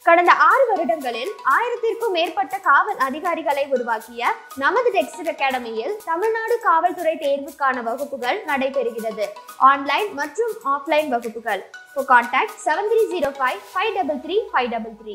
கடந்த ஆறு வருடங்களில் ஆயிரத்திற்கும் மேற்பட்ட காவல் அதிகாரிகளை உருவாக்கிய நமது டெக்ஸ்ட் அகாடமியில் தமிழ்நாடு காவல்துறை தேர்வுக்கான வகுப்புகள் நடைபெறுகிறது ஆன்லைன் மற்றும் ஆஃப்லைன் வகுப்புகள் contact seven three zero five five double three five double three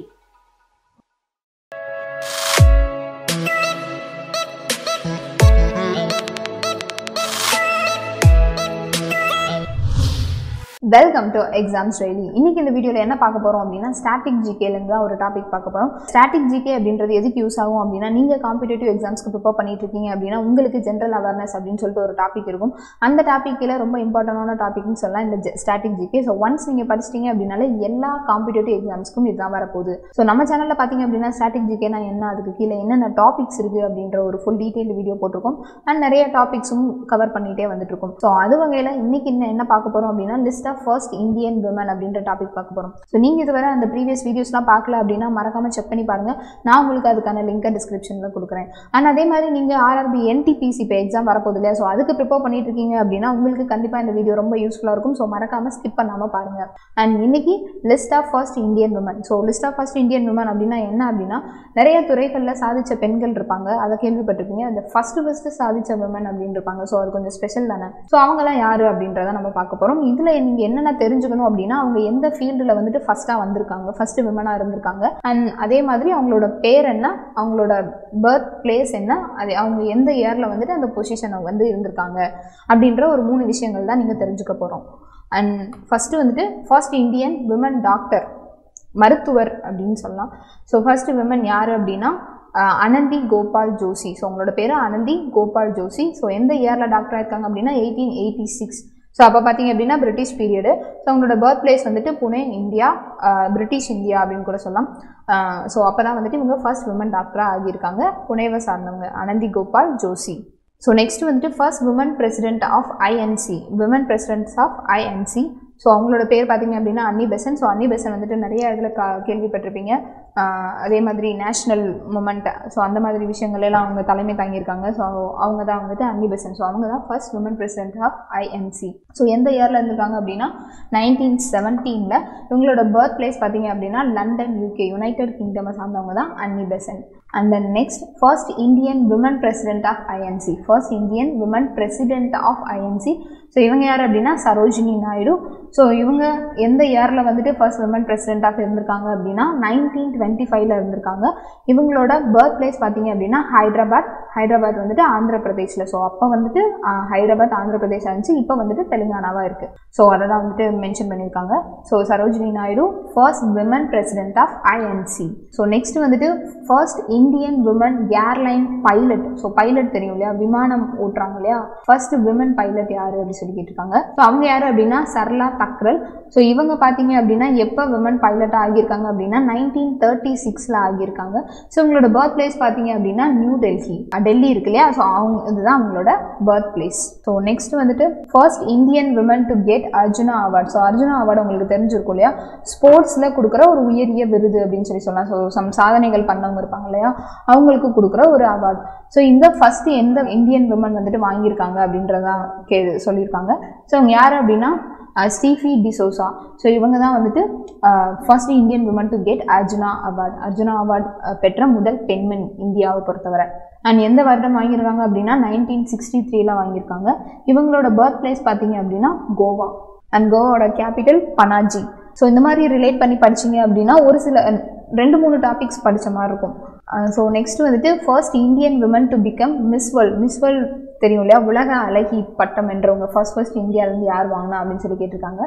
welcome to exams daily இன்னைக்கு இந்த வீடியோவில் என்ன பார்க்க போகிறோம் அப்படின்னா ஸ்டாட்டிக் ஜிகேலேருந்து தான் ஒரு டாபிக் பார்க்க போகிறோம் ஸ்டாட்டிக் ஜிகே அப்படின்றது எதுக்கு யூஸ் ஆகும் அப்படின்னா நீங்கள் காம்படிட்டிவ் எக்ஸாம்ஸ்க்கு ப்ரிப்பேர் பண்ணிட்டு இருக்கீங்க அப்படின்னா உங்களுக்கு ஜென்ரல் அவேர்னஸ் அப்படின்னு சொல்லிட்டு ஒரு டாபிக் இருக்கும் அந்த டாப்பிக்கில் ரொம்ப இம்பார்ட்டண்டான டாபிக்னு சொல்லலாம் இந்த ஸ்டாட்டிக் ஜிகே ஸோ ஒன்ஸ் நீங்கள் படிச்சிட்டீங்க அப்படின்னாலே எல்லா காம்படிட்டிவ் எக்ஸாம்ஸ்க்கும் இதுதான் வரப்போகுது ஸோ நம்ம சேனலில் பார்த்தீங்க அப்படின்னா ஸ்டாட்டிக் ஜிகேனா என்ன அதுக்கு கீழே என்னென்ன டாபிக்ஸ் இருக்குது அப்படின்ற ஒரு ஃபுல் டீட்டெயில் வீடியோ போட்டிருக்கோம் அண்ட் நிறைய டாபிக்ஸும் கவர் பண்ணிகிட்டே வந்துட்டு இருக்கோம் ஸோ அது வகையில் இன்னைக்கு என்ன என்ன பார்க்க போகிறோம் அப்படின்னா list of first Indian women அப்படின்ற டாபிக் பார்க்க போகிறோம் ஸோ நீங்கள் இதுவரை அந்த ப்ரீவியஸ் வீடியோஸ்லாம் பார்க்கல அப்படின்னா மறக்காமல் செக் பண்ணி பாருங்கள் நான் உங்களுக்கு அதுக்கான லிங்கை டிஸ்கிரிப்ஷனில் கொடுக்குறேன் அண்ட் அதே மாதிரி நீங்கள் ஆர்ஆர்பி என்டிபிசி இப்போ எக்ஸாம் வரப்போகுது இல்லையா ஸோ அதுக்கு ப்ரிப்பேர் பண்ணிட்டு இருக்கீங்க அப்படின்னா உங்களுக்கு கண்டிப்பாக இந்த வீடியோ ரொம்ப யூஸ்ஃபுல்லாக இருக்கும் ஸோ மறக்காமல் ஸ்கிப் பண்ணாமல் பாருங்கள் அண்ட் இன்னைக்கு list of first Indian women so list of first Indian women அப்படின்னா என்ன அப்படின்னா நிறைய துறைகளில் சாதிச்ச பெண்கள் இருப்பாங்க அதை கேள்விப்பட்டிருப்பீங்க அந்த ஃபஸ்ட்டு ஃபஸ்ட்டு சாதிச்ச விமன் அப்படின்னு இருப்பாங்க ஸோ அது கொஞ்சம் ஸ்பெஷல் தானே ஸோ அவங்களாம் யார் அப்படின்றத நம்ம பார்க்க போகிறோம் இதில் நீங்கள் என்னென்ன தெரிஞ்சுக்கணும் அப்படின்னா அவங்க எந்த ஃபீல்டில் வந்துட்டு ஃபஸ்ட்டாக வந்திருக்காங்க ஃபஸ்ட்டு விமனாக இருந்திருக்காங்க அண்ட் அதே மாதிரி அவங்களோட பேர் என்ன அவங்களோட பர்த் பிளேஸ் என்ன அது அவங்க எந்த இயரில் வந்துட்டு அந்த பொசிஷனை வந்து இருந்திருக்காங்க அப்படின்ற ஒரு மூணு விஷயங்கள் தான் நீங்கள் தெரிஞ்சுக்க போகிறோம் அண்ட் ஃபஸ்ட்டு வந்துட்டு ஃபர்ஸ்ட் இந்தியன் விமன் டாக்டர் மருத்துவர் அப்படின்னு சொல்லலாம் ஸோ ஃபர்ஸ்ட் விமன் யார் அப்படின்னா அஹ், அனந்தி கோபால் ஜோஷி ஸோ உங்களோட பேர் அனந்தி கோபால் ஜோஷி ஸோ எந்த இயரில் டாக்டர் ஆயிருக்காங்க அப்படின்னா எயிட்டீன் எயிட்டி சிக்ஸ் ஸோ அப்போ பார்த்தீங்க அப்படின்னா பிரிட்டிஷ் பீரியடு ஸோ அவங்களோட பர்த் பிளேஸ் வந்துட்டு புனே இந்தியா அஹ், பிரிட்டிஷ் இந்தியா அப்படின்னு கூட சொல்லலாம் ஸோ அப்போ தான் வந்துட்டு இவங்க ஃபர்ஸ்ட் விமன் டாக்டராக ஆகியிருக்காங்க புனேவை சார்ந்தவங்க அனந்தி கோபால் ஜோஷி ஸோ நெக்ஸ்ட் வந்துட்டு first women president of INC women presidents of INC so அவங்களோட பேர் பார்த்தீங்க அப்படின்னா Annie Besant so Annie Besant வந்துட்டு நிறைய இதில் கா கேள்விப்பட்டிருப்பீங்க ஆஹ் அதே மாதிரி நேஷ்னல் மூமெண்ட் ஸோ அந்த மாதிரி விஷயங்கள் எல்லாம் அவங்க தலைமை தாங்கியிருக்காங்க ஸோ அவங்க தான் வந்துட்டு அன்னி பெசன் ஸோ அவங்க தான் first women president of INC so எந்த இயரில் இருந்திருக்காங்க அப்படின்னா நைன்டீன் செவன்டீனில் இவங்களோட பர்த் பிளேஸ் பார்த்தீங்க அப்படின்னா லண்டன் யூகே யுனைடெட் கிங்டமை சார்ந்தவங்க தான் Annie Besant and then next first Indian women president of INC first Indian women president of INC so இவங்க யார் அப்படின்னா சரோஜினி நாயுடு ஸோ இவங்க எந்த இயரில் வந்துட்டு ஃபர்ஸ்ட் விமன் பிரசிடென்ட்டாக இருந்திருக்காங்க அப்படின்னா நைன்டீன் டுவெண்ட்டி ஃபைவ்ல இருந்திருக்காங்க இவங்களோட பர்த் பிளேஸ் பார்த்தீங்க அப்படின்னா ஹைதராபாத் ஹைதராபாத் வந்துட்டு ஆந்திர பிரதேஷில் ஸோ அப்போ வந்துட்டு ஆஹ், ஹைதராபாத் ஆந்திர பிரதேஷ் இருந்துச்சு இப்போ வந்துட்டு தெலுங்கானாவாக இருக்குது ஸோ அதை தான் வந்துட்டு மென்ஷன் பண்ணியிருக்காங்க so Sarojini Naidu first women president of INC so next வந்துட்டு first Indian women airline pilot so pilot தெரியும் இல்லையா விமானம் ஓட்டுறாங்க இல்லையா ஃபர்ஸ்ட் விமன் பைலட் யார் அப்படின்னு சொல்லி கேட்டிருக்காங்க ஸோ அவங்க யார் அப்படின்னா சர்லா தக்ரல் ஸோ இவங்க பார்த்தீங்க அப்படின்னா எப்போ விமன் பைலட்டாக ஆகியிருக்காங்க அப்படின்னா நைன்டீன் தேர்ட்டி சிக்ஸில் ஆகியிருக்காங்க ஸோ உங்களோட பர்த் பிளேஸ் பார்த்தீங்க அப்படின்னா நியூ டெல்லி அஹ் டெல்லி இருக்கு இல்லையா ஸோ அவங்க இதுதான் அவங்களோட பர்த் பிளேஸ் ஸோ நெக்ஸ்ட் வந்துட்டு first Indian women to get Arjuna award so Arjuna award உங்களுக்கு தெரிஞ்சிருக்கும் இல்லையா ஸ்போர்ட்ஸில் கொடுக்குற ஒரு உயரிய விருது அப்படின்னு சொல்லி சொல்லலாம் ஸோ சம் சாதனைகள் பண்ணவங்க இருப்பாங்க இல்லையா அவங்களுக்கு கொடுக்குற ஒரு அவார்ட் ஸோ இந்த ஃபர்ஸ்ட் எந்த இந்தியன் விமன் வந்துட்டு வாங்கியிருக்காங்க அப்படின்றதான் கே சொல்லியிருக்காங்க ஸோ அவங்க யார் அப்படின்னா ஸ்டீஃபி டிசோசா ஸோ இவங்க தான் வந்துட்டு first Indian women to get Arjuna award Arjuna award பெற்ற முதல் பெண்மணி இந்தியாவை பொறுத்தவரை அண்ட் எந்த வருடம் வாங்கியிருக்காங்க அப்படின்னா நைன்டீன் சிக்ஸ்டி த்ரீல வாங்கியிருக்காங்க இவங்களோட பர்த் பிளேஸ் பார்த்தீங்க அப்படின்னா கோவா அண்ட் கோவாவோட கேபிட்டல் பனாஜி ஸோ இந்த மாதிரி ரிலேட் பண்ணி படிச்சீங்க அப்படின்னா ஒரு சில அஹ், ரெண்டு மூணு டாபிக்ஸ் படித்த மாதிரி இருக்கும் ஸோ நெக்ஸ்ட் வந்துட்டு first Indian women to become miss world miss world தெரியும் இல்லையா உலக அழகி பட்டம் என்றவங்க ஃபர்ஸ்ட் ஃபர்ஸ்ட் இந்தியாவிலேருந்து யார் வாங்கினா அப்படின்னு சொல்லி கேட்டிருக்காங்க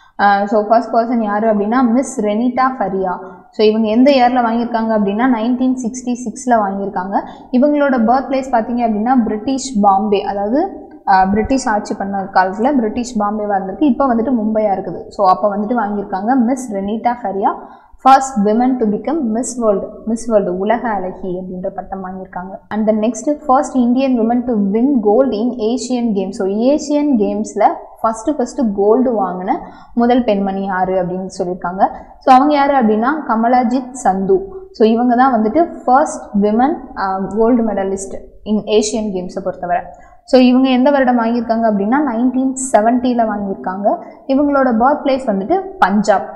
ஸோ ஃபர்ஸ்ட் பர்சன் யார் அப்படின்னா மிஸ் ரெனிட்டா ஃபரியா ஸோ இவங்க எந்த இயரில் வாங்கியிருக்காங்க அப்படின்னா நைன்டீன் சிக்ஸ்டி சிக்ஸில் வாங்கியிருக்காங்க இவங்களோட பர்த் பிளேஸ் பார்த்தீங்க அப்படின்னா பிரிட்டிஷ் பாம்பே அதாவது ஆஹ், பிரிட்டிஷ் ஆட்சி பண்ண காலத்தில் பிரிட்டிஷ் பாம்பேவாக இருந்திருக்கு இப்போ வந்துட்டு மும்பையாக இருக்குது ஸோ அப்போ வந்துட்டு வாங்கியிருக்காங்க miss Reita Faria first women to become miss world miss world உலக அழகி அப்படின்ற பட்டம் வாங்கியிருக்காங்க and then next first Indian women to win gold in Asian games so Asian கேம்ஸில் ஃபஸ்ட்டு ஃபஸ்ட்டு கோல்டு வாங்கின முதல் பெண்மணி யார் அப்படின்னு சொல்லியிருக்காங்க ஸோ அவங்க யார் அப்படின்னா கமலாஜித் சந்து ஸோ இவங்க தான் வந்துட்டு first women gold medalist in Asian கேம்ஸை பொறுத்தவரை ஸோ இவங்க எந்த வருடம் வாங்கியிருக்காங்க அப்படின்னா நைன்டீன் செவன்ட்டியில் வாங்கியிருக்காங்க இவங்களோட பர்த் பிளேஸ் வந்துட்டு பஞ்சாப்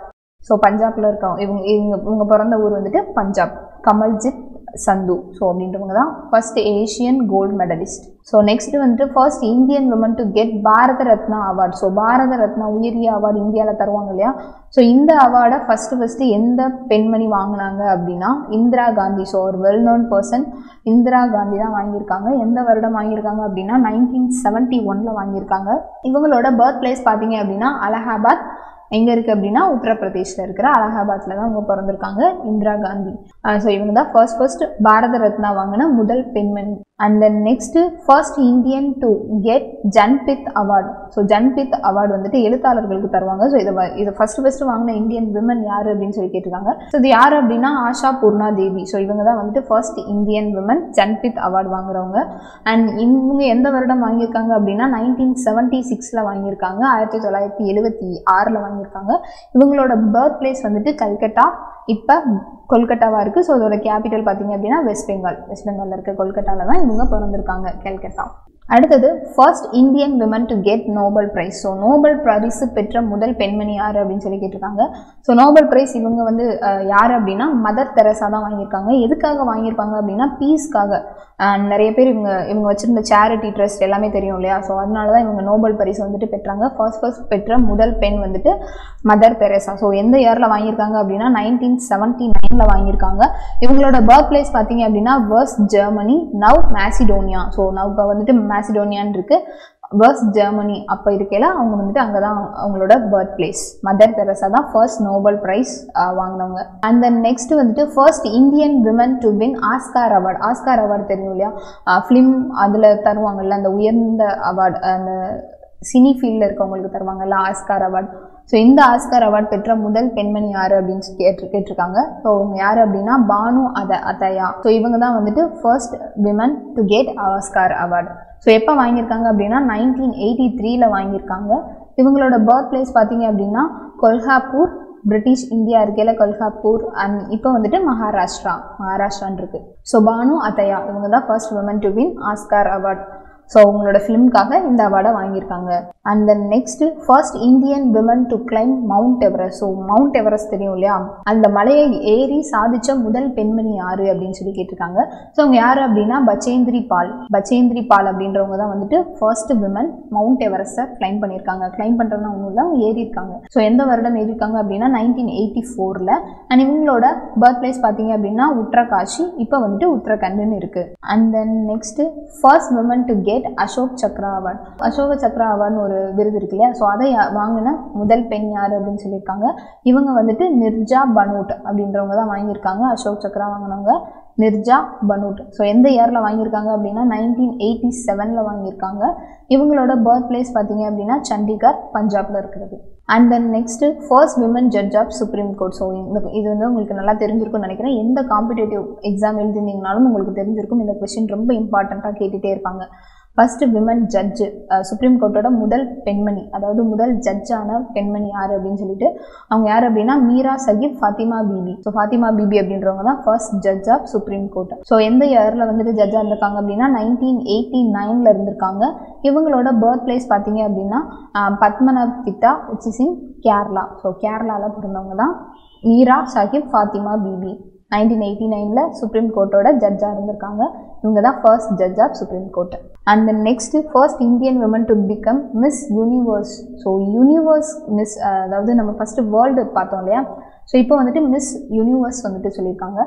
ஸோ பஞ்சாப்ல இருக்கவங்க இவங்க இவங்க இவங்க பிறந்த ஊர் வந்துட்டு பஞ்சாப் கமல்ஜித் சந்து ஸோ அப்படின்றவங்க தான் first Asian gold medalist so next வந்துட்டு first Indian woman to get Bharat Ratna award so Bharat Ratna உயரிய அவார்டு இந்தியாவில் தருவாங்க இல்லையா ஸோ இந்த அவார்டை ஃபஸ்ட்டு ஃபஸ்ட்டு எந்த பெண்மணி வாங்கினாங்க அப்படின்னா இந்திரா காந்தி ஸோ ஒரு well known person Indira Gandhi தான் வாங்கியிருக்காங்க எந்த வருடம் வாங்கியிருக்காங்க அப்படின்னா நைன்டீன் செவன்ட்டி ஒனில் வாங்கியிருக்காங்க இவங்களோட பர்த் பிளேஸ் பார்த்தீங்க அப்படின்னா அலகாபாத் எங்கே இருக்குது அப்படின்னா உத்தரப்பிரதேஷில் இருக்கிற அலகாபாத்தில் தான் அவங்க பிறந்திருக்காங்க இந்திரா காந்தி ஸோ இவங்க தான் ஃபர்ஸ்ட் ஃபர்ஸ்ட் பாரத ரத்னா வாங்கின முதல் பெண்மணி and then next first Indian to get Jnanpith award so Jnanpith award வந்துட்டு எழுத்தாளர்களுக்கு தருவாங்க ஸோ இதை வ- இதை ஃபர்ஸ்ட் ஃபர்ஸ்ட் வாங்கின இந்தியன் விமன் யார் அப்படின்னு சொல்லி கேட்டிருக்காங்க ஸோ இது யார் அப்படின்னா ஆஷா பூர்ணா தேவி ஸோ இவங்க தான் வந்துட்டு first Indian women Jnanpith award வாங்குறவங்க அண்ட் இவங்க எந்த வருடம் வாங்கியிருக்காங்க அப்படின்னா நைன்டீன் செவன்ட்டி சிக்ஸில் வாங்கியிருக்காங்க ஆயிரத்தி தொள்ளாயிரத்தி எழுபத்தி ஆறில் வாங்கியிருக்காங்க இவங்களோட பர்த் பிளேஸ் வந்துட்டு கல்கட்டா இப்போ கொல்கட்டாவாக இருக்குது ஸோ அதோட கேபிட்டல் பார்த்தீங்க அப்படின்னா வெஸ்ட் பெங்கால் வெஸ்ட் பெங்காலில் இருக்க கொல்கட்டாவில் தான் இவங்க பிறந்திருக்காங்க கல்கட்டா அடுத்தது first Indian women to get Nobel prize so Nobel பரிசு பெற்ற முதல் பெண்மணி யார் அப்படின்னு சொல்லி கேட்டிருக்காங்க ஸோ நோபல் பிரைஸ் இவங்க வந்து அஹ், யார் அப்படின்னா மதர் தெரசா தான் வாங்கியிருக்காங்க எதுக்காக வாங்கியிருப்பாங்க அப்படின்னா பீஸ்க்காக நிறைய பேர் இவங்க இவங்க வச்சிருந்த சேரிட்டி ட்ரஸ்ட் எல்லாமே தெரியும் இல்லையா ஸோ அதனால தான் இவங்க நோபல் பரிசு வந்துட்டு பெற்றாங்க ஃபர்ஸ்ட் ஃபர்ஸ்ட் பெற்ற முதல் பெண் வந்துட்டு மதர் தெரசா ஸோ எந்த இயரில் வாங்கியிருக்காங்க அப்படின்னா நைன்டீன் செவன்ட்டி நைனில் வாங்கியிருக்காங்க இவங்களோட பர்த் பிளேஸ் பார்த்தீங்க அப்படின்னா west Germany now Macedonia so now இப்போ வந்துட்டு மேசிடோனியான் இருக்கு வெஸ்ட் ஜெர்மனி அப்போ இருக்கையில் அவங்க வந்துட்டு அங்கே தான் அவங்களோட பர்த் பிளேஸ் மதர் தெரசா தான் ஃபர்ஸ்ட் நோபல் ப்ரைஸ் வாங்கினவங்க அண்ட் தென் நெக்ஸ்ட் வந்துட்டு first Indian women to win Oscar award Oscar award தெரியும் இல்லையா ஃபிலிம் அதில் தருவாங்கல்ல அந்த உயர்ந்த அவார்டு அந்த சினி ஃபீல்டில் இருக்கவங்களுக்கு தருவாங்கல்ல ஆஸ்கார் அவார்டு ஸோ இந்த ஆஸ்கார் அவார்டு பெற்ற முதல் பெண்மணி யார் அப்படின்னு சொல்லி கேட்டு கேட்டிருக்காங்க ஸோ அவங்க யார் அப்படின்னா பானு அத அத்தையா ஸோ இவங்க தான் வந்துட்டு first women to get Oscar award so எப்போ வாங்கியிருக்காங்க அப்படின்னா நைன்டீன் எயிட்டி த்ரீல வாங்கியிருக்காங்க இவங்களோட பர்த் பிளேஸ் பார்த்தீங்க அப்படின்னா கொல்ஹாப்பூர் பிரிட்டிஷ் இந்தியா இருக்கையில் கொல்ஹாப்பூர் அண்ட் இப்போ வந்துட்டு மகாராஷ்டிரா மகாராஷ்டிரான் இருக்கு ஸோ பானு அத்தையா இவங்க தான் first women to win Oscar award so அவங்களோட ஃபிலிம்காக இந்த அவார்டை வாங்கியிருக்காங்க and then next first Indian women to climb Mount Everest so Mount Everest தெரியும் இல்லையா அந்த மலையை ஏறி சாதிச்ச முதல் பெண்மணி யாரு அப்படின்னு சொல்லி கேட்டிருக்காங்க ஸோ அவங்க யாரு அப்படின்னா பச்சேந்திரி பால் பச்சேந்திரி பால் அப்படின்றவங்க தான் வந்துட்டு ஃபர்ஸ்ட் விமன் மவுண்ட் எவரெஸ்ட்டை கிளைம் பண்ணியிருக்காங்க கிளைம் பண்ணுறதுனா ஒன்றும் இல்லை அவங்க ஏறி இருக்காங்க ஸோ எந்த வருடம் ஏறி இருக்காங்க அப்படின்னா நைன்டீன் எயிட்டி ஃபோரில் அண்ட் இவங்களோட பர்த் பிளேஸ் பார்த்தீங்க அப்படின்னா உத்தரகாஷி இப்போ வந்துட்டு உத்தரகண்டுன்னு இருக்கு and then next first women to get Ashok Chakra award Ashoka Chakra அவார்ட்னு ஒரு விருது இருக்கு இல்லையா ஸோ அதை யா- வாங்கின முதல் பெண் யார் அப்படின்னு சொல்லியிருக்காங்க இவங்க வந்துட்டு நிர்ஜா பனூட் அப்படின்றவங்க தான் வாங்கியிருக்காங்க அசோக் சக்ரா வாங்கினவங்க நிர்ஜா பனூட் ஸோ எந்த இயரில் வாங்கியிருக்காங்க அப்படின்னா நைன்டீன் எயிட்டி செவனில் வாங்கியிருக்காங்க இவங்களோட பர்த் பிளேஸ் பார்த்தீங்க அப்படின்னா சண்டிகர் பஞ்சாப்ல இருக்கிறது and then next first women judge of supreme court so இந்த இது வந்து உங்களுக்கு நல்லா தெரிஞ்சிருக்கும்னு நினைக்கிறேன் எந்த காம்படிட்டிவ் எக்ஸாம் எழுதிருந்தீங்கனாலும் உங்களுக்கு தெரிஞ்சிருக்கும் இந்த கொஸ்டின் ரொம்ப இம்பார்ட்டண்ட்டாக கேட்டுகிட்டே இருப்பாங்க ஃபர்ஸ்ட் விமன் ஜட்ஜு சுப்ரீம் கோர்ட்டோட முதல் பெண்மணி அதாவது முதல் ஜட்ஜான பெண்மணி யார் அப்படின்னு சொல்லிட்டு அவங்க யார் அப்படின்னா மீரா சகிப் ஃபாத்திமா பிபி ஸோ ஃபாத்திமா பிபி அப்படின்றவங்க தான் first judge of supreme court so எந்த இயரில் வந்துட்டு ஜட்ஜாக இருந்திருக்காங்க அப்படின்னா நைன்டீன் எயிட்டி நைனில் இருந்திருக்காங்க இவங்களோட பர்த் பிளேஸ் பார்த்தீங்க அப்படின்னா Pathanamthitta which is in Kerala so கேரளாவில் பிறந்தவங்க தான் மீரா சாஹிப் ஃபாத்திமா பிபி நைன்டீன் எயிட்டி நைனில் சுப்ரீம் கோர்ட்டோட ஜட்ஜாக இருந்திருக்காங்க இவங்க தான் first judge of supreme Court and then next first Indian women to become Miss Universe so Universe Miss அதாவது நம்ம ஃபஸ்ட்டு வேர்ல்டு பார்த்தோம் இல்லையா ஸோ இப்போ வந்துட்டு மிஸ் யூனிவர்ஸ் வந்துட்டு சொல்லியிருக்காங்க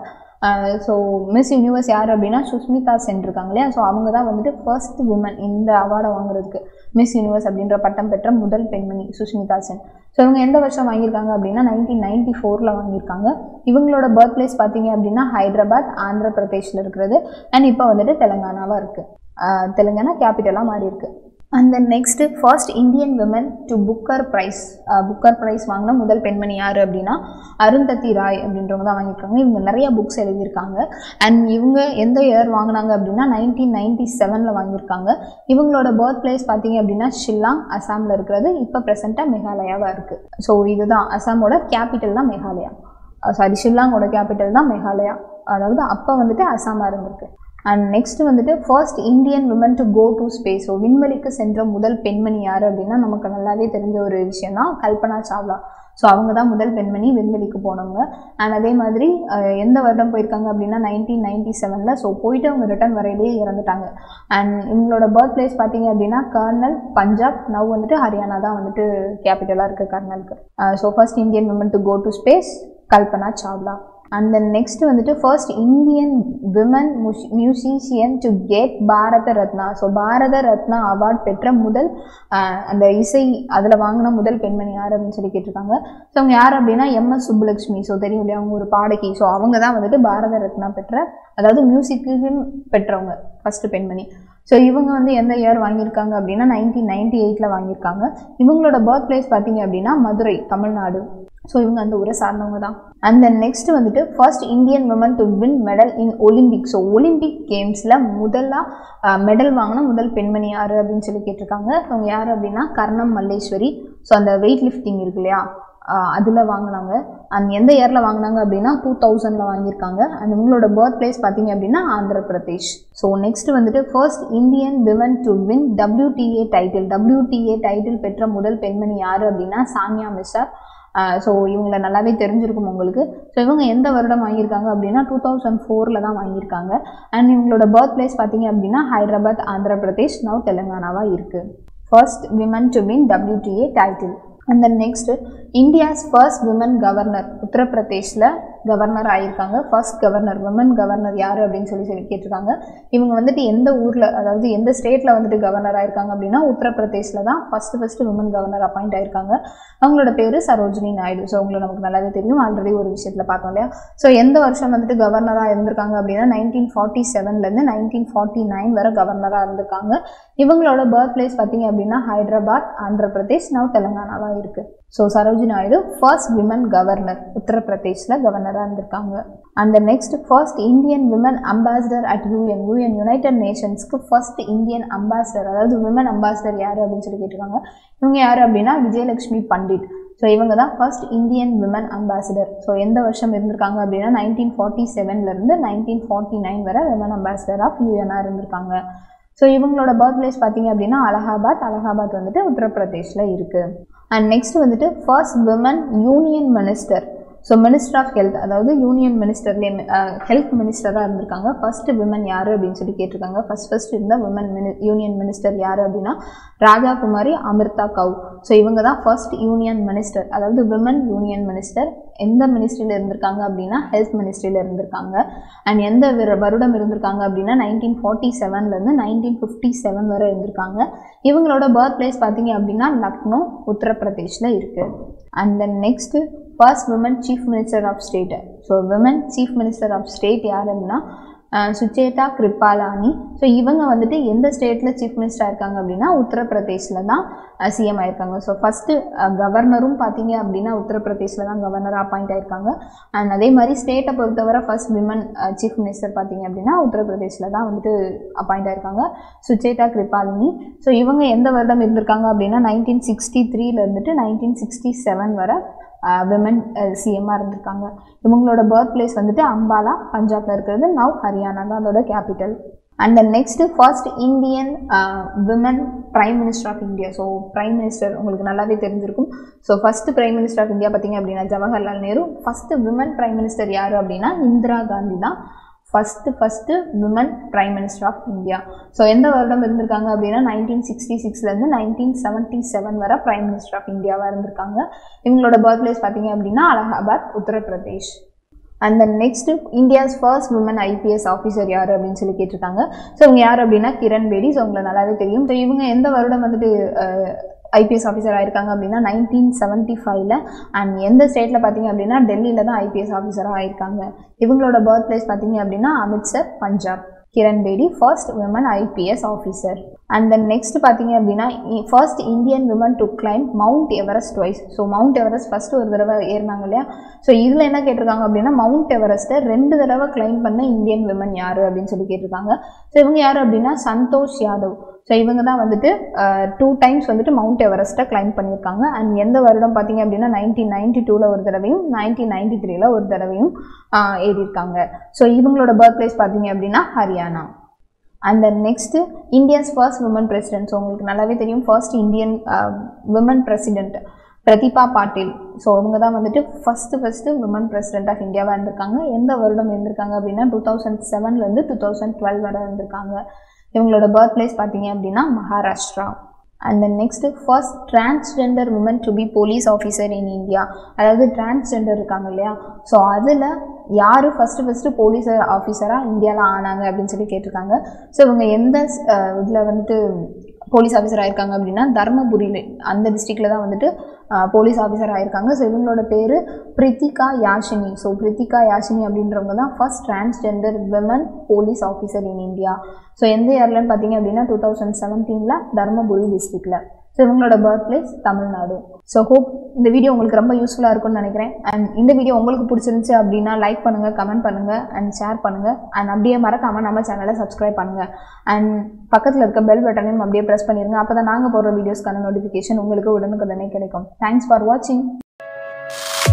ஸோ மிஸ் யூனிவர்ஸ் யார் அப்படின்னா சுஷ்மிதா சென் இருக்காங்க இல்லையா ஸோ அவங்க தான் வந்துட்டு ஃபர்ஸ்ட் விமன் இந்த அவார்டை வாங்குறதுக்கு மிஸ் யூனிவர்ஸ் அப்படின்ற பட்டம் பெற்ற முதல் பெண்மணி சுஷ்மிதா சென் ஸோ இவங்க எந்த வருஷம் வாங்கியிருக்காங்க அப்படின்னா நைன்டீன் நைன்டி ஃபோரில் வாங்கியிருக்காங்க இவங்களோட பர்த் பிளேஸ் பார்த்தீங்க அப்படின்னா ஹைதராபாத் ஆந்திர பிரதேஷில் இருக்கிறது அண்ட் இப்போ வந்துட்டு தெலுங்கானாவாக இருக்குது தெலுங்கானா கேபிட்டலாக மாறி இருக்கு and then next first Indian women to Booker Prize Booker Prize வாங்கின முதல் பெண்மணி யார் அப்படின்னா அருந்ததி ராய் அப்படின்றவங்க தான் வாங்கியிருக்காங்க இவங்க நிறைய புக்ஸ் எழுதியிருக்காங்க அண்ட் இவங்க எந்த இயர் வாங்கினாங்க அப்படின்னா நைன்டீன் நைன்டி செவனில் வாங்கியிருக்காங்க இவங்களோட பர்த் பிளேஸ் பார்த்தீங்க அப்படின்னா ஷில்லாங் அசாமில் இருக்கிறது இப்போ ப்ரெசென்ட்டாக மேகாலயாவாக இருக்குது ஸோ இதுதான் அசாமோட கேபிட்டல் தான் மேகாலயா சாரி ஷில்லாங்கோட கேபிட்டல் தான் மேகாலயா அதாவது அப்போ வந்துட்டு அசாமாக இருந்திருக்கு அண்ட் நெக்ஸ்ட் வந்துட்டு first Indian women to go to space so விண்வெளிக்கு சென்ற முதல் பெண்மணி யார் அப்படின்னா நமக்கு நல்லாவே தெரிஞ்ச ஒரு விஷயம் தான் கல்பனா சாவ்லா ஸோ அவங்க தான் முதல் பெண்மணி விண்வெளிக்கு போனவங்க அண்ட் அதே மாதிரி அஹ், எந்த வருடம் போயிருக்காங்க அப்படின்னா நைன்டீன் நைன்டி செவனில் ஸோ போயிட்டு அவங்க ரிட்டர்ன் வரையிலேயே இறந்துட்டாங்க அண்ட் இவங்களோட பர்த் பிளேஸ் பார்த்தீங்க அப்படின்னா கர்னல் பஞ்சாப் நவ் வந்துட்டு ஹரியானா தான் வந்துட்டு கேபிட்டலாக இருக்குது கர்னலுக்கு so first Indian women to go to space Kalpana Chawla and then next வந்துட்டு first Indian women musician to get Bharat Ratna so Bharat Ratna award பெற்ற முதல் ஆஹ், அந்த இசை அதில் வாங்கின முதல் பெண்மணி யார் அப்படின்னு சொல்லி கேட்டிருக்காங்க ஸோ அவங்க யார் அப்படின்னா எம்எஸ் சுப்புலட்சுமி ஸோ தெரியும் இல்லையா அவங்க ஒரு பாடகி ஸோ அவங்க தான் வந்துட்டு பாரத ரத்னா பெற்ற அதாவது மியூசிக்குன்னு பெற்றவங்க ஃபர்ஸ்ட் பெண்மணி ஸோ இவங்க வந்து எந்த இயர் வாங்கியிருக்காங்க அப்படின்னா நைன்டீன் நைன்டி எயிட்டில் வாங்கியிருக்காங்க இவங்களோட பர்த் பிளேஸ் பார்த்தீங்க அப்படின்னா மதுரை தமிழ்நாடு ஸோ இவங்க அந்த ஊரை சார்ந்தவங்க தான் அண்ட் தென் நெக்ஸ்ட் வந்துட்டு first Indian women to win medal in Olympic so Olympic கேம்ஸில் முதலாக மெடல் வாங்கின முதல் பெண்மணி யார் அப்படின்னு சொல்லி கேட்டிருக்காங்க அவங்க யார் அப்படின்னா கர்ணம் மல்லேஸ்வரி ஸோ அந்த வெயிட் லிஃப்டிங் இருக்கு இல்லையா அதில் வாங்கினாங்க அண்ட் எந்த இயரில் வாங்கினாங்க அப்படின்னா டூ தௌசண்டில் வாங்கியிருக்காங்க அண்ட் உங்களோட பர்த் பிளேஸ் பார்த்தீங்க அப்படின்னா ஆந்திர பிரதேஷ் ஸோ நெக்ஸ்ட் வந்துட்டு first Indian women to win WTA title WTA title பெற்ற முதல் பெண்மணி யார் அப்படின்னா சானியா மிஸ்ரா ஸோ இவங்கள நல்லாவே தெரிஞ்சிருக்கும் உங்களுக்கு ஸோ இவங்க எந்த வருடம் வாங்கியிருக்காங்க அப்படின்னா டூ தௌசண்ட் ஃபோரில் தான் வாங்கியிருக்காங்க அண்ட் இவங்களோட பர்த் பிளேஸ் பார்த்தீங்க அப்படின்னா ஹைதராபாத் ஆந்திர பிரதேஷ் நவ் தெலுங்கானாவாக இருக்குது first women to win WTA title and then next India's first women governor உத்தரப்பிரதேஷில் கவர்னர் ஆயிருக்காங்க ஃபர்ஸ்ட் கவர்னர் விமன் கவர்னர் யார் அப்படின்னு சொல்லி சொல்லி கேட்டிருக்காங்க இவங்க வந்துட்டு எந்த ஊரில் அதாவது எந்த ஸ்டேட்டில் வந்துட்டு கவர்னர் ஆயிருக்காங்க அப்படின்னா உத்தரப்பிரதேஷில் தான் first first women governor appoint ஆயிருக்காங்க அவங்களோட பேர் சரோஜினி நாயுடு ஸோ அவங்களை நமக்கு நல்லாவே தெரியும் ஆல்ரெடி ஒரு விஷயத்தில் பார்த்தோம் இல்லையா ஸோ எந்த வருஷம் வந்துட்டு கவர்னராக இருந்திருக்காங்க அப்படின்னா நைன்டீன் ஃபார்ட்டி செவன்லேருந்து நைன்டீன் ஃபார்ட்டி நைன் வரை கவர்னராக இருந்திருக்காங்க இவங்களோட பர்த் பிளேஸ் பார்த்தீங்க அப்படின்னா ஹைதராபாத் ஆந்திர பிரதேஷ் நவ் தெலுங்கானாவாக இருக்குது so Saroji Naidu first women governor உத்தரப்பிரதேஷில் கவர்னராக இருந்திருக்காங்க அந்த next first Indian women ambassador at UN UN United நேஷன்ஸ்க்கு ஃபர்ஸ்ட் இந்தியன் அம்பாசிடர் அதாவது விமன் அம்பாசிடர் யார் அப்படின்னு சொல்லி கேட்டிருக்காங்க இவங்க யார் அப்படின்னா விஜயலட்சுமி பண்டிட் ஸோ இவங்க தான் first Indian women ambassador so எந்த வருஷம் இருந்திருக்காங்க அப்படின்னா நைன்டீன் ஃபார்ட்டி செவன்லேருந்து நைன்டீன் ஃபார்ட்டி நைன் வரை விமன் அம்பாசிடர் ஆஃப் யூஎனாக இருந்திருக்காங்க ஸோ இவங்களோட பர்த் பிளேஸ் பார்த்தீங்க அப்படின்னா அலகாபாத் அலகாபாத் வந்துட்டு உத்தரப்பிரதேஷில் இருக்குது அண்ட் நெக்ஸ்ட் வந்துட்டு first women union minister so minister of health அதாவது யூனியன் மினிஸ்டர்லேயே ஹெல்த் மினிஸ்டராக இருந்திருக்காங்க ஃபர்ஸ்ட் விமன் யார் அப்படின்னு சொல்லி கேட்டிருக்காங்க ஃபர்ஸ்ட் ஃபர்ஸ்ட் இருந்த விமன் மினி யூனியன் மினிஸ்டர் யார் அப்படின்னா ராஜா குமாரி அமிர்தா கவு ஸோ இவங்க தான் ஃபர்ஸ்ட் யூனியன் மினிஸ்டர் அதாவது விமன் யூனியன் மினிஸ்டர் எந்த மினிஸ்ட்ரியில் இருந்திருக்காங்க அப்படின்னா ஹெல்த் மினிஸ்ட்ரியில் இருந்திருக்காங்க அண்ட் எந்த விர- வருடம் இருந்திருக்காங்க அப்படின்னா நைன்டீன் ஃபார்ட்டி செவன்லேருந்து நைன்டீன் ஃபிஃப்டி செவன் வரை இருந்திருக்காங்க இவங்களோட பர்த் பிளேஸ் பார்த்தீங்க அப்படின்னா லக்னோ உத்தரப்பிரதேஷில் இருக்குது and then next first women chief minister of state so women chief minister of state யார் அப்படின்னா அஹ், சுச்சேதா கிருபாலானி ஸோ இவங்க வந்துட்டு எந்த ஸ்டேட்டில் சீஃப் மினிஸ்டராக இருக்காங்க அப்படின்னா உத்தரப்பிரதேஷில் தான் சிஎம் ஆயிருக்காங்க ஸோ ஃபஸ்ட்டு கவர்னரும் பார்த்தீங்க அப்படின்னா உத்தரப்பிரதேஷில் தான் கவர்னராக அப்பாயிண்ட் ஆயிருக்காங்க அண்ட் அதே மாதிரி ஸ்டேட்டை பொறுத்தவரை ஃபர்ஸ்ட் விமன் சீஃப் மினிஸ்டர் பார்த்தீங்க அப்படின்னா உத்தரப்பிரதேஷில் தான் வந்துட்டு அப்பாயிண்ட் ஆயிருக்காங்க சுச்சேதா கிருபாலினி ஸோ இவங்க எந்த வருடம் இருந்திருக்காங்க அப்படின்னா நைன்டீன் சிக்ஸ்டி த்ரீல இருந்துட்டு நைன்டீன் சிக்ஸ்டி செவன் வரை விமன் சிஎம்மாக இருந்திருக்காங்க இவங்களோட பர்த் பிளேஸ் வந்துட்டு அம்பாலா பஞ்சாப்ல இருக்கிறது நவ் ஹரியானா தான் அதோட capital and then next first Indian women prime minister of India so prime minister உங்களுக்கு நல்லாவே தெரிஞ்சிருக்கும் ஸோ first prime minister of India பார்த்தீங்க அப்படின்னா Jawaharlal Nehru first women prime minister யார் அப்படின்னா இந்திரா காந்தி தான் first first women prime minister of India so எந்த வருடம் இருந்திருக்காங்க அப்படின்னா நைன்டீன் சிக்ஸ்டி சிக்ஸ்லேருந்து நைன்டீன் செவன்ட்டி செவன் வரை பிரைம் மினிஸ்டர் ஆஃப் இந்தியாவாக இருந்திருக்காங்க இவங்களோட பர்த் பிளேஸ் பார்த்தீங்க அப்படின்னா Allahabad Uttar Pradesh and then next India's first woman IPS officer யார் அப்படின்னு சொல்லி கேட்டிருக்காங்க ஸோ இவங்க யார் அப்படின்னா கிரண் பேடி ஸோ உங்களை நல்லாவே தெரியும் ஸோ இவங்க எந்த வருடம் வந்துட்டு ஐபிஎஸ் ஆஃபீஸர் ஆயிருக்காங்க அப்படின்னா நைன்டீன் செவன்ட்டி ஃபைவ்ல அண்ட் எந்த ஸ்டேட்டில் பார்த்தீங்க அப்படின்னா டெல்லியில் தான் ஐபிஎஸ் ஆஃபீஸராக ஆயிருக்காங்க இவங்களோட பர்த் பிளேஸ் பார்த்தீங்க அப்படின்னா Amritsar Punjab Kiran Bedi first women IPS officer and then next பார்த்தீங்க அப்படின்னா first Indian women to climb Mount Everest twice so Mount Everest first ஒரு தடவை ஏறினாங்க இல்லையா ஸோ இதில் என்ன கேட்டிருக்காங்க அப்படின்னா மவுண்ட் எவரெஸ்ட்டை ரெண்டு தடவை கிளைம் பண்ண இந்தியன் விமன் யார் அப்படின்னு சொல்லி கேட்டிருக்காங்க ஸோ இவங்க யார் அப்படின்னா சந்தோஷ் யாதவ் ஸோ இவங்க தான் வந்துட்டு டூ டைம்ஸ் வந்துட்டு மவுண்ட் எவரெஸ்ட்டை கிளைம் பண்ணியிருக்காங்க அண்ட் எந்த வருடம் பார்த்தீங்க அப்படின்னா நைன்டீன் நைன்டி டூவில் ஒரு தடவையும் நைன்டீன் நைன்டி த்ரீல ஒரு தடவையும் ஆஹ் ஏறியிருக்காங்க ஸோ இவங்களோட பர்த் பிளேஸ் பார்த்தீங்க அப்படின்னா Haryana and then next India's first women president so உங்களுக்கு நல்லாவே தெரியும் first Indian women president Pratibha Patil so அவங்க தான் வந்துட்டு first first women president of இந்தியாவாக இருந்திருக்காங்க எந்த வருடம் இருந்திருக்காங்க அப்படின்னா டூ தௌசண்ட் செவன்லேருந்து டூ தௌசண்ட் டுவெல் வரை இருந்திருக்காங்க இவங்களோட பர்த் பிளேஸ் பார்த்தீங்க அப்படின்னா Maharashtra and then next first transgender woman to be police officer in India அதாவது டிரான்ஸ்ஜெண்டர் இருக்காங்க இல்லையா ஸோ அதில் யார் ஃபஸ்ட்டு ஃபஸ்ட்டு போலீஸ் ஆஃபீஸராக இந்தியாவில் ஆனாங்க அப்படின்னு சொல்லி கேட்டிருக்காங்க ஸோ இவங்க எந்த இதில் வந்துட்டு போலீஸ் ஆஃபீஸர் ஆயிருக்காங்க அப்படின்னா தர்மபுரியில் அந்த டிஸ்ட்ரிக்டில் தான் வந்துட்டு போலீஸ் ஆஃபீஸர் ஆயிருக்காங்க ஸோ இவங்களோட பேர் பிரித்திகா யாஷினி ஸோ பிரித்திகா யாஷினி அப்படின்றவங்க தான் first transgender women police officer in India so எந்த இயர்லன்னு பார்த்தீங்க அப்படின்னா டூ தௌசண்ட் செவன்டீனில் தர்மபுரி டிஸ்ட்ரிக்டில் ஸோ இவங்களோட birth place Tamil Nadu so hope இந்த வீடியோ உங்களுக்கு ரொம்ப யூஸ்ஃபுல்லாக இருக்கும்னு நினைக்கிறேன் அண்ட் இந்த வீடியோ உங்களுக்கு பிடிச்சிருந்துச்சு அப்படின்னா லைக் பண்ணுங்கள் கமெண்ட் பண்ணுங்கள் அண்ட் ஷேர் பண்ணுங்கள் அண்ட் அப்படியே மறக்காமல் நம்ம சேனலை சப்ஸ்கிரைப் பண்ணுங்கள் அண்ட் பக்கத்தில் இருக்க பெல் பட்டனையும் அப்படியே ப்ரெஸ் பண்ணிடுங்க அப்போ தான் நாங்கள் போடுற வீடியோஸ்க்கான நோட்டிஃபிகேஷன் உங்களுக்கு உடனுக்குடனே கிடைக்கும் தேங்க்ஸ் ஃபார் வாட்சிங்